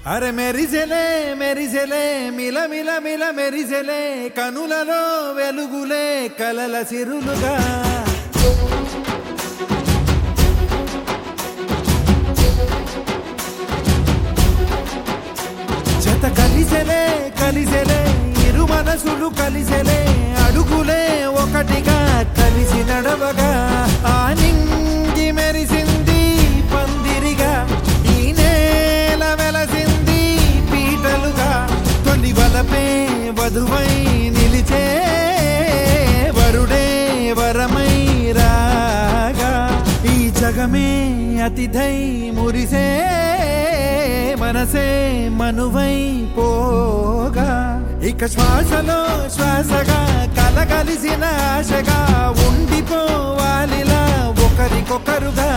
అరే మెరిసెలే మెరిసెలే మిల మిల మిల మెరిసెలే కనులలో వెలుగులే కలల సిరులుగా జత కలిసెలే కలిసెలే ఇరు మనసులు కలిసెలే అడుగులే ఒకటిగా కలిసి నడవగా ఆ నింగి మెరిసింది పందిరిగా ఈ నేల వెలసింది పీటలుగా తొలి వలపే వధువై నిలిచే వరుడే వరమై రాగా ఈ జగమే అతిథై మురిసే మనసే మనువై పోగా ఇక శ్వాసలో శ్వాసగా కలగలిసిన ఆశగా ఉండిపోవాలిలా ఒకరికొకరుగా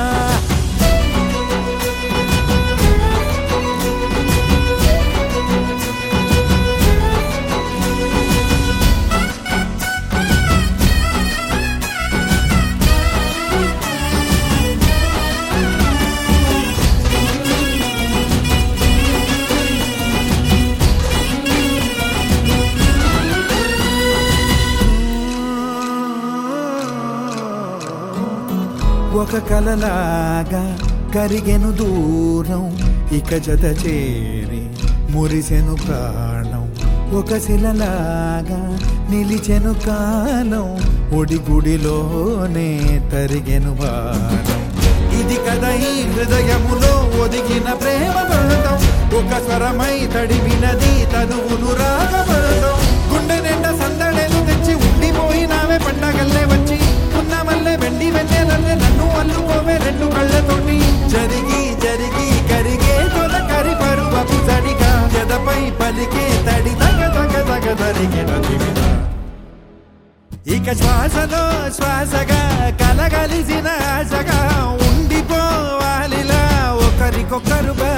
ఒక కలలాగా కరిగెను దూరం ఇక జత చేరి మురిసెను ప్రాణం ఒక శిలలాగా నిలిచెను కాలం ఒడిగుడిలోనే తరిగెను వారం ఇది కదా ఈ హృదయములో ఒదిగిన ప్రేమ పడతాం ఒక స్వరమై తడివినది తనువును రాగపడతాం గుండె నిండా సందడేలు తెచ్చి ఉండిపోయినావే పండగల్లే వచ్చి ఉన్న మల్లె వెండి వెన్నెలల్లే నన్ను అల్లుకోవే రెండు కళ్ళతోటి జరిగి జరిగి కరిగే తొల కరి పరువపు తడిగా జదపై పలికే తడి తగ తగ తగ తరిగిన దివిన ఇక శ్వాసలో శ్వాసగా కలగలిసిన ఆశగా ఉండిపోవాలిలా ఒకరికొకరుగా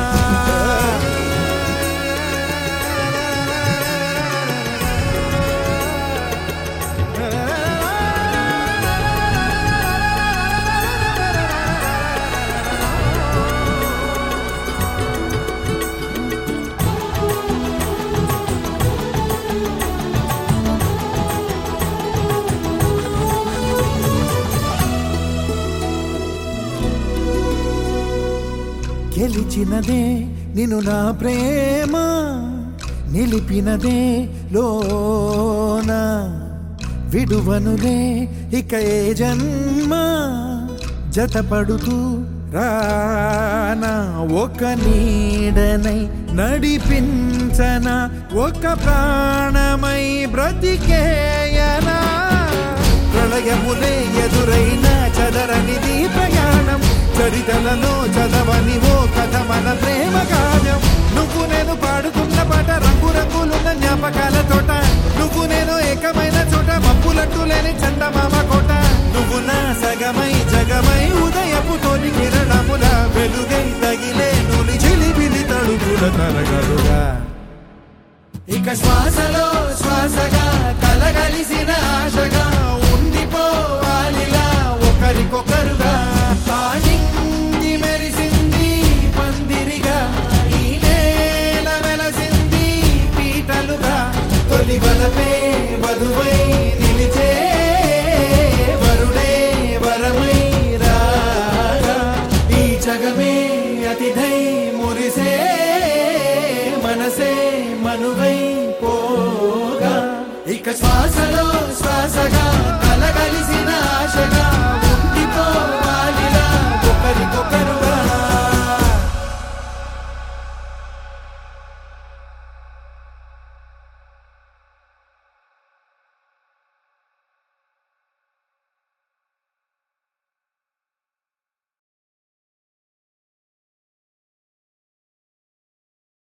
గెలిచినదే నిన్ను నా ప్రేమ నిలిపినదే లోన విడువనులే ఇక ఏ జన్మ జతపడుతూ రానా ఒక నీడనై నడిపించన ఒక ప్రాణమై బ్రతికేయనా ప్రళయములే ఎదురైన చదరనిది ప్రయాణం చరితలలో చదవని ఓ కథ మన ప్రేమ కావ్యం నువ్వు నేను పాడుతున్న పాట రంగు రంగులున్న జ్ఞాపకాల తోట నువ్వు నేను ఏకమైన చోట మబ్బులంటూ లేని చందమామ కోట నువ్వు నా సగమై జగమై ఉదయపు తోని కిరణముల వెలుగై తగిలే నులి చిలిబిలి తడుపుల తరగలుగా ఇక శ్వాసలో శ్వాసగా కలగలిసిన ఆశగా ఉండిపోవాలిలా ఒకరికొకరుగా తానింగి మెరిసింది పందిరిగా ఈ నేల వెలసింది పీటలుగా తొలి బలపే వధువై